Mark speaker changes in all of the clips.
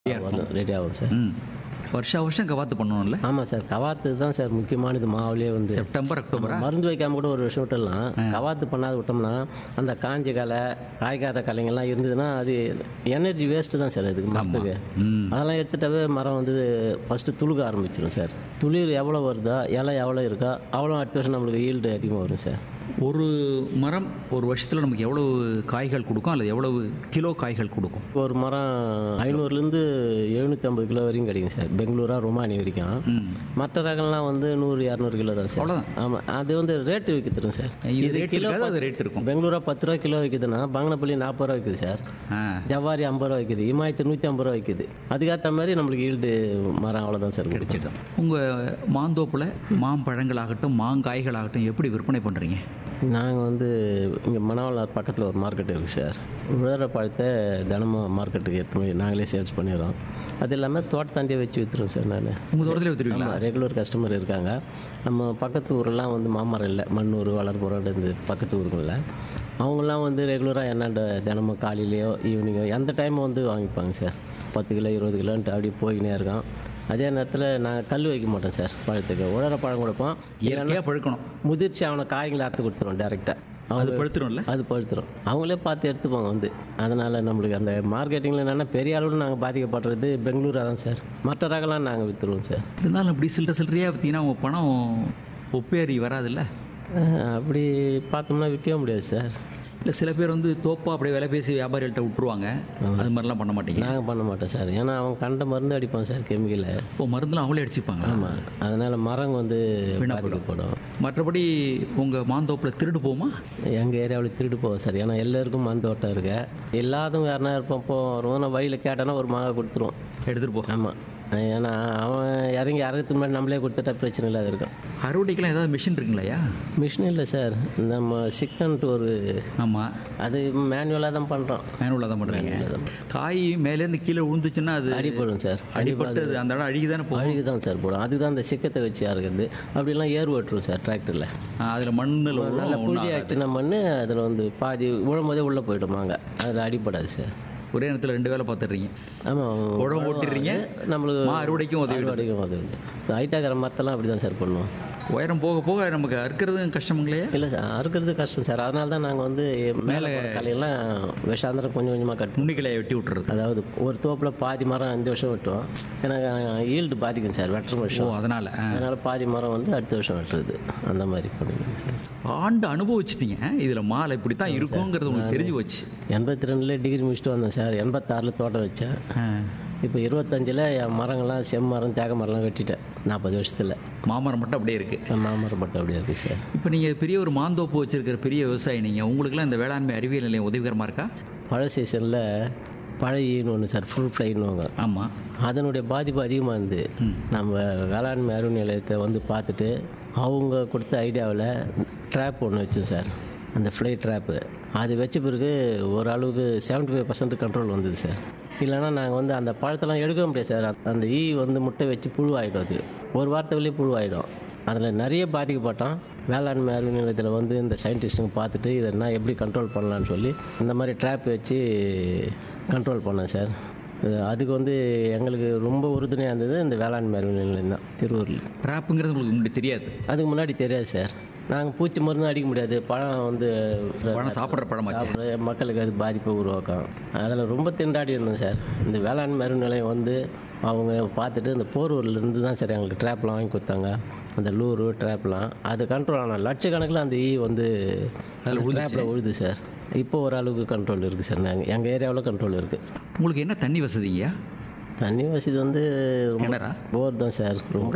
Speaker 1: Ready ஆகும் sir
Speaker 2: ம் வருஷா வருஷம் கவாத்து பண்ணணும்ல
Speaker 1: ஆமாம் சார் கவாத்து தான் சார் முக்கியமானது மாவுலேயே வந்து
Speaker 2: செப்டம்பர் அக்டோபரா
Speaker 1: மருந்து வைக்காம கூட ஒரு விஷயம் விட்டுடலாம் கவாத்து பண்ணாத விட்டோம்னா அந்த காஞ்ச களை காய்க்காத கலைங்கள்லாம் இருந்ததுன்னா அது எனர்ஜி வேஸ்ட்டு தான் சார் அதுக்கு மரத்துக்கு
Speaker 2: ம்
Speaker 1: அதெல்லாம் எடுத்துட்டாவே மரம் வந்து ஃபஸ்ட்டு துளுக்க ஆரம்பிச்சிடும் சார் துளிர் எவ்வளோ வருதோ இலை எவ்வளோ இருக்கோ அவ்வளோ அடுத்த வருஷம் நம்மளுக்கு ஈல்டு அதிகமாக வரும் சார்
Speaker 2: ஒரு மரம் ஒரு வருஷத்தில் நமக்கு எவ்வளவு காய்கள் கொடுக்கும் அல்லது எவ்வளவு கிலோ காய்கள் கொடுக்கும்
Speaker 1: ஒரு மரம் ஐநூறுலேருந்து எழுநூற்றி ஐம்பது கிலோ வரைக்கும் கிடைக்கும் சார் பெங்களூரா ரொமானி வரைக்கும்
Speaker 2: ம்
Speaker 1: மற்ற ரகம்லாம் வந்து நூறு இரநூறு கிலோ தான் சார்
Speaker 2: அவ்வளோதான்
Speaker 1: ஆமாம் அது வந்து ரேட்டு விற்கிதுரும் சார்
Speaker 2: இது ரேட் இருக்காது அது ரேட் இருக்கும்
Speaker 1: பெங்களூரா பத்து ரூபா கிலோ விற்கிதுன்னா பங்கனப்பள்ளி நாற்பது ரூபா விற்கிது சார்
Speaker 2: ஆ
Speaker 1: ஜவ்வாரி ஐம்பது ரூபா விற்கிது இமாயத்து நூற்றி ஐம்பது ரூபா விற்கிது அதுக்கேற்ற மாதிரி நம்மளுக்கு ஈல்டு மரம் அவ்வளோதான் சார் கிடைச்சிடும்
Speaker 2: கிடைச்சிடும் உங்கள் மாந்தோப்பில் மாம்பழங்களாகட்டும் மாங்காய்களாகட்டும் எப்படி விற்பனை பண்ணுறீங்க
Speaker 1: நாங்கள் வந்து இங்கே மணவாளர் பக்கத்தில் ஒரு மார்க்கெட் இருக்குது சார் விழுற பழத்தை தினமும் மார்க்கெட்டுக்கு எடுத்து போய் நாங்களே சேல்ஸ் பண்ணிடுறோம் அது இல்லாமல் தோட்டத்தாண்டியே வச்சு விற்றுருவோம் சார் நான்
Speaker 2: உங்கள் தோட்டத்தில் விற்றுருவீங்களா
Speaker 1: ஆமாம் ரெகுலர் கஸ்டமர் இருக்காங்க நம்ம பக்கத்து ஊரெல்லாம் வந்து மாமரம் இல்லை மண்ணூர் வளர்புறம் இந்த பக்கத்து ஊருங்களில் அவங்கெல்லாம் வந்து ரெகுலராக என்னண்ட தினமும் காலையிலையோ ஈவினிங்கோ எந்த டைமும் வந்து வாங்கிப்பாங்க சார் பத்து கிலோ இருபது கிலோன்ட்டு அப்படியே போய்கினே இருக்கோம் அதே நேரத்தில் நான் கல் வைக்க மாட்டோம் சார் பழத்துக்கு உழற பழம் கொடுப்போம்
Speaker 2: இயற்கையாக பழுக்கணும்
Speaker 1: முதிர்ச்சி அவனை காய்களை அறுத்து கொடுத்துருவோம் டேரெக்டாக
Speaker 2: அது பழுத்துரும்ல
Speaker 1: அது பழுத்துரும் அவங்களே பார்த்து எடுத்துப்பாங்க வந்து அதனால் நம்மளுக்கு அந்த மார்க்கெட்டிங்கில் என்னென்னா பெரிய அளவில் நாங்கள் பாதிக்கப்படுறது பெங்களூராக தான் சார் மற்ற ரகம்லாம் நாங்கள் விற்றுருவோம் சார்
Speaker 2: இருந்தாலும் இப்படி சில்லற சில்லறையாக விற்றீங்கன்னா உங்கள் பணம் ஒப்பேறி வராதுல்ல
Speaker 1: அஹ், அப்படி பார்த்தோம்னா விற்க முடியாது சார்
Speaker 2: இல்லை சில பேர் வந்து தோப்பா அப்படியே விலை பேசி வியாபாரிகள்ட்ட விட்டுருவாங்க அது மாதிரிலாம் பண்ண மாட்டீங்க
Speaker 1: நாங்கள் பண்ண மாட்டோம் சார் ஏன்னா அவன் கண்ட மருந்து அடிப்பான் சார் கெமிக்கலை
Speaker 2: இப்போ மருந்துலாம் அவங்களே அடிச்சுப்பாங்க
Speaker 1: ஆமாம் அதனால் மரம் வந்து பாதிக்கப்படும்
Speaker 2: மற்றபடி உங்கள் மாந்தோப்பில் திருடு போகுமா
Speaker 1: எங்கள் ஏரியாவில் திருடு போவோம் சார் ஏன்னா எல்லாருக்கும் மந்தோட்டம் இருக்கு எல்லாத்துக்கும் யாருனா இருப்போம் போகிறோம் நான் வழியில் கேட்டோன்னா ஒரு மாங்காய் கொடுத்துருவோம்
Speaker 2: எடுத்துகிட்டு போ
Speaker 1: ஆமாம் ஏன்னா அவன் இறங்கி அறுக்கிறதுக்கு முன்னாடி நம்மளே கொடுத்துட்டா பிரச்சனை இல்லாத இருக்கும்
Speaker 2: அறுவடைக்கெல்லாம் ஏதாவது மிஷின் இருக்குங்களையா
Speaker 1: மிஷின் இல்லை சார் நம்ம சிக்கன்ட்டு ஒரு
Speaker 2: ஆமாம்
Speaker 1: அது மேனுவலாக தான் பண்ணுறோம்
Speaker 2: மேனுவலாக தான் பண்ணுறீங்க காய் மேலேருந்து கீழே விழுந்துச்சுன்னா அது
Speaker 1: அடிப்படும் சார்
Speaker 2: அடிபட்டு அது அந்த இடம் அழுகி தானே போகும்
Speaker 1: அழுகு தான் சார் போடும் அதுதான் அந்த சிக்கத்தை வச்சு அறுக்கிறது அப்படிலாம் ஏர் ஓட்டுரும் சார் டிராக்டரில்
Speaker 2: அதில் மண்ணில்
Speaker 1: நல்ல புழுதி ஆச்சுன்னா மண் அதில் வந்து பாதி விழும்போதே உள்ளே போயிடுமாங்க அதில் அடிப்படாது சார்
Speaker 2: ஒரே நேரத்தில் ரெண்டு வேலை பார்த்துடுறீங்க
Speaker 1: ஆமாம்
Speaker 2: உழவு ஓட்டிடுறீங்க
Speaker 1: நம்மளுக்கு
Speaker 2: மா அறுவடைக்கும் உதவி
Speaker 1: அறுவடைக்கும் உதவி ஹைட்டாகிற மரத்தெல்லாம் அப்படி தான் சார் பண்ணுவோம்
Speaker 2: உயரம் போக போக நமக்கு அறுக்கிறதும் கஷ்டமுங்களையா
Speaker 1: இல்லை சார் அறுக்கிறது கஷ்டம் சார் அதனால தான் நாங்கள் வந்து மேலே கலையெல்லாம் விஷாந்திரம் கொஞ்சம் கொஞ்சமாக கட்
Speaker 2: நுண்ணிக்கலையை வெட்டி விட்டுறது
Speaker 1: அதாவது ஒரு தோப்பில் பாதி மரம் இந்த வருஷம் வெட்டுவோம் எனக்கு ஈல்டு பாதிக்கும் சார் வெட்டுற
Speaker 2: ஓ
Speaker 1: வருஷம்
Speaker 2: அதனால்
Speaker 1: அதனால் பாதி மரம் வந்து அடுத்த வருஷம் வெட்டுறது அந்த மாதிரி பண்ணிடுவோம் சார்
Speaker 2: ஆண்டு அனுபவிச்சிட்டீங்க இதில் மாலை இப்படி தான் இருக்குங்கிறது உங்களுக்கு தெரிஞ்சு போச்சு
Speaker 1: எண்பத்தி ரெண்டில் டிகிரி முடிச்சுட்டு வந்தேன் சார் எண்பத்தாறில் தோட்டம் வச்சேன்
Speaker 2: ஆ.
Speaker 1: இப்போ இருபத்தஞ்சில் என் மரங்கள்லாம் செம்மரம் தேக மரம்லாம் வெட்டிட்டேன் நாற்பது வருஷத்தில்
Speaker 2: மாமரம் மட்டும் அப்படியே இருக்குது
Speaker 1: மாமரம் மட்டும் அப்படியே இருக்குது சார்
Speaker 2: இப்போ நீங்கள் பெரிய ஒரு மாந்தோப்பு வச்சிருக்கிற பெரிய விவசாயி நீங்கள் உங்களுக்குலாம் இந்த வேளாண்மை அறிவியல் நிலையம் உதவிகரமாக இருக்கா
Speaker 1: மழை சீசனில் பழையின்னு ஒன்று சார் ஃபுல் ஃப்ளைன்னு
Speaker 2: ஆமாம்
Speaker 1: அதனுடைய பாதிப்பு அதிகமாக இருந்து நம்ம வேளாண்மை அறிவு நிலையத்தை வந்து பார்த்துட்டு அவங்க கொடுத்த ஐடியாவில் ட்ராப் ஒன்று வச்சோம் சார் அந்த ஃப்ளை ட்ராப்பு அது வச்ச பிறகு ஓரளவுக்கு செவன்ட்டி ஃபைவ் பர்சன்ட் கண்ட்ரோல் வந்தது சார் இல்லைன்னா நாங்கள் வந்து அந்த பழத்தெல்லாம் எடுக்க முடியாது சார் அந்த ஈ வந்து முட்டை வச்சு புழு ஆகிடும் அது ஒரு வாரத்துக்குள்ளேயே புழு ஆகிடும் அதில் நிறைய பாதிக்கப்பட்டோம் வேளாண்மை அறிவு நிலையத்தில் வந்து இந்த சயின்டிஸ்ட்டுங்க பார்த்துட்டு இதை நான் எப்படி கண்ட்ரோல் பண்ணலான்னு சொல்லி இந்த மாதிரி ட்ராப் வச்சு கண்ட்ரோல் பண்ணேன் சார் அது- அதுக்கு வந்து எங்களுக்கு ரொம்ப உறுதுணையாக இருந்தது இந்த வேளாண்மை அறிவு நிலையம் தான் திருவூரில்
Speaker 2: ட்ராப்புங்கிறது உங்களுக்கு முன்னாடி தெரியாது
Speaker 1: அதுக்கு முன்னாடி தெரியாது சார் நாங்கள் பூச்சி மருந்து அடிக்க முடியாது பழம் வந்து
Speaker 2: பழம் சாப்பிட்ற பழமாச்சு
Speaker 1: சாப்பிட்ற மக்களுக்கு அது பாதிப்பை உருவாக்கும் அதில் ரொம்ப திண்டாடி இருந்தோம் சார் இந்த வேளாண்மை அறிவு நிலையம் வந்து அவங்க பார்த்துட்டு இந்த போரூர்லேருந்து தான் சார் எங்களுக்கு ட்ராப்லாம் வாங்கி கொடுத்தாங்க அந்த லூரு ட்ராப்லாம் அது கண்ட்ரோல் ஆனால் லட்சக்கணக்கில் அந்த ஈ வந்து
Speaker 2: அதில்
Speaker 1: ட்ராப்பில் உழுது சார் இப்போ ஓரளவுக்கு கண்ட்ரோல் இருக்குது சார் நாங்கள் எங்கள் ஏரியாவில் கண்ட்ரோல் இருக்குது
Speaker 2: உங்களுக்கு என்ன தண்ணி வசதிங்க
Speaker 1: தண்ணி வசதி வந்து ரொம்ப
Speaker 2: கிணறா
Speaker 1: போர் தான் சார் ரொம்ப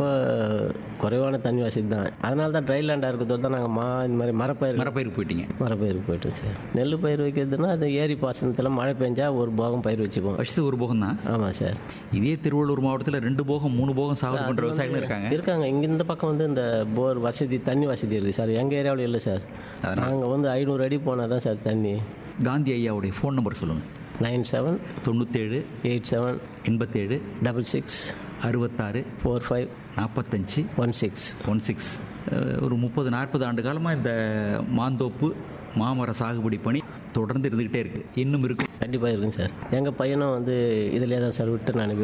Speaker 1: குறைவான தண்ணி வசதி தான் அதனால தான் ட்ரை லேண்டாக இருக்கிறதோட தான் நாங்கள் மா இந்த மாதிரி மரப்பயிர்
Speaker 2: மரப்பயிருக்கு போயிட்டீங்க
Speaker 1: மரப்பயிருக்கு போயிட்டோம் சார் நெல் பயிர் வைக்கிறதுனா அது ஏரி பாசனத்தில் மழை பெஞ்சா ஒரு போகம் பயிர் வச்சுக்குவோம்
Speaker 2: வருஷத்துக்கு ஒரு போகம் தான்
Speaker 1: ஆமாம் சார்
Speaker 2: இதே திருவள்ளூர் மாவட்டத்தில் ரெண்டு போகம் மூணு போகம் சாகுபடி பண்ணுற விவசாயிகளும் இருக்காங்க
Speaker 1: இருக்காங்க இங்கே இந்த பக்கம் வந்து இந்த போர் வசதி தண்ணி வசதி இருக்குது சார் எங்கள் ஏரியாவில் இல்லை சார் நாங்கள் வந்து ஐநூறு அடி போனால் தான் சார் தண்ணி
Speaker 2: காந்தி ஐயாவுடைய ஃபோன் நம்பர் சொல்லுங்கள்
Speaker 1: நைன் செவன்
Speaker 2: தொண்ணூற்றேழு
Speaker 1: எயிட் செவன்
Speaker 2: எண்பத்தேழு
Speaker 1: டபுள் சிக்ஸ்
Speaker 2: அறுபத்தாறு
Speaker 1: ஃபோர் ஃபைவ்
Speaker 2: நாற்பத்தஞ்சு
Speaker 1: ஒன் சிக்ஸ்
Speaker 2: ஒன் சிக்ஸ் ஒரு முப்பது நாற்பது ஆண்டு காலமாக இந்த மாந்தோப்பு மாமர சாகுபடி பணி தொடர்ந்து இருந்துக்கிட்டே இருக்குது இன்னும் இருக்கும்
Speaker 1: கண்டிப்பாக இருக்குங்க சார் எங்கள் பையனும் வந்து இதிலே தான் சார் விட்டு நான்